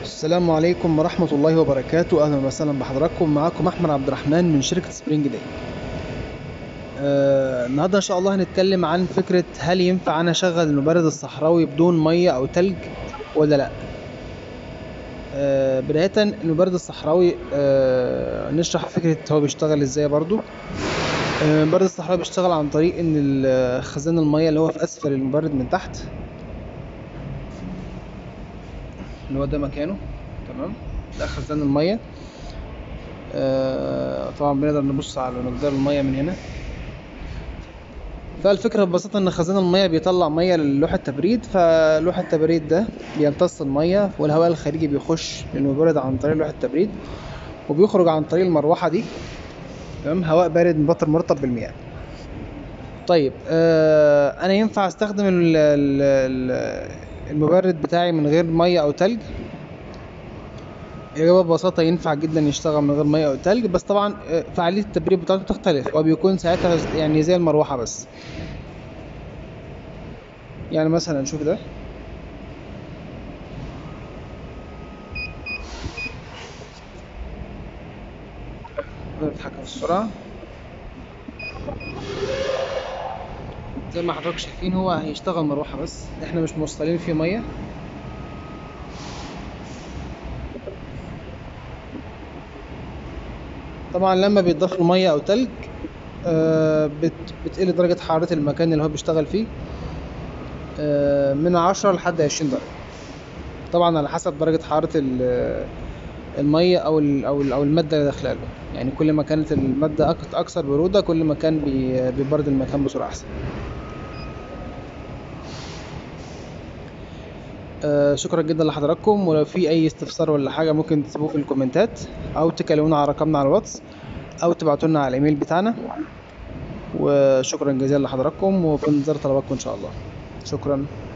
السلام عليكم ورحمة الله وبركاته أهلا وسهلا بحضراتكم معاكم أحمد عبد الرحمن من شركة سبرينج داي آه النهاردة إن شاء الله هنتكلم عن فكرة هل ينفع أنا أشغل المبرد الصحراوي بدون مية أو تلج ولا لأ آه بداية المبرد الصحراوي آه نشرح فكرة هو بيشتغل إزاي برضو آه، المبرد الصحراوي بيشتغل عن طريق إن ال- خزان المية اللي هو في أسفل المبرد من تحت اللي هو ده مكانه تمام ده خزان المية آه طبعا بنقدر نبص على مقدار المية من هنا فالفكرة ببساطة إن خزان المية بيطلع مية للوح التبريد فلوح التبريد ده بيمتص المية والهواء الخارجي بيخش للمبرد عن طريق لوح التبريد وبيخرج عن طريق المروحة دي تمام هواء بارد مبطر مرطب بالمياه طيب آه انا ينفع استخدم ال- ال- ال- المبرد بتاعي من غير ميه او تلج الإجابة ببساطة ينفع جدا يشتغل من غير مية أو تلج بس طبعا آه، فعالية التبريد بتاعته بتختلف وبيكون ساعتها ز- يعني زي المروحة بس يعني مثلا نشوف ده نقدر نتحكم في السرعة زي ما حضرتك شايفين هو هيشتغل مروحة بس احنا مش موصلين فيه مية طبعا لما بيتضاف له ميه او تلج آه، بت- بتقل درجة حرارة المكان اللي هو بيشتغل فيه آه، من عشرة لحد عشرين درجة طبعا على حسب درجة حرارة ال- المية أو ال- أو ال- أو المادة اللي داخلها له يعني كل ما كانت المادة أك- أكثر برودة كل ما كان بي- بيبرد المكان بسرعة أحسن آه، شكرا جدا لحضراتكم ولو في أي استفسار ولا حاجة ممكن تسيبوه في الكومنتات أو تكلمونا على رقمنا على الواتس أو تبعتولنا على الإيميل بتاعنا وشكرا جزيلا لحضراتكم وفي انتظار طلباتكم إن شاء الله شكرا